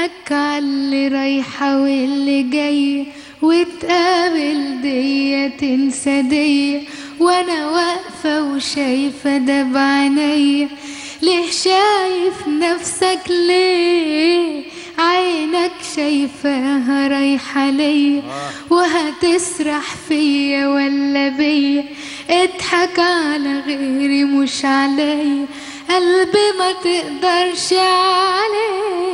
عينك عاللي رايحة واللي جاي وتقابل دي تنسى دي وانا واقفة وشايفة ده بعينيا ليه شايف نفسك ليه عينك شايفاها رايحة ليا وهتسرح فيا ولا بيا اضحك على غيري مش عليا قلبي ما تقدرش عليه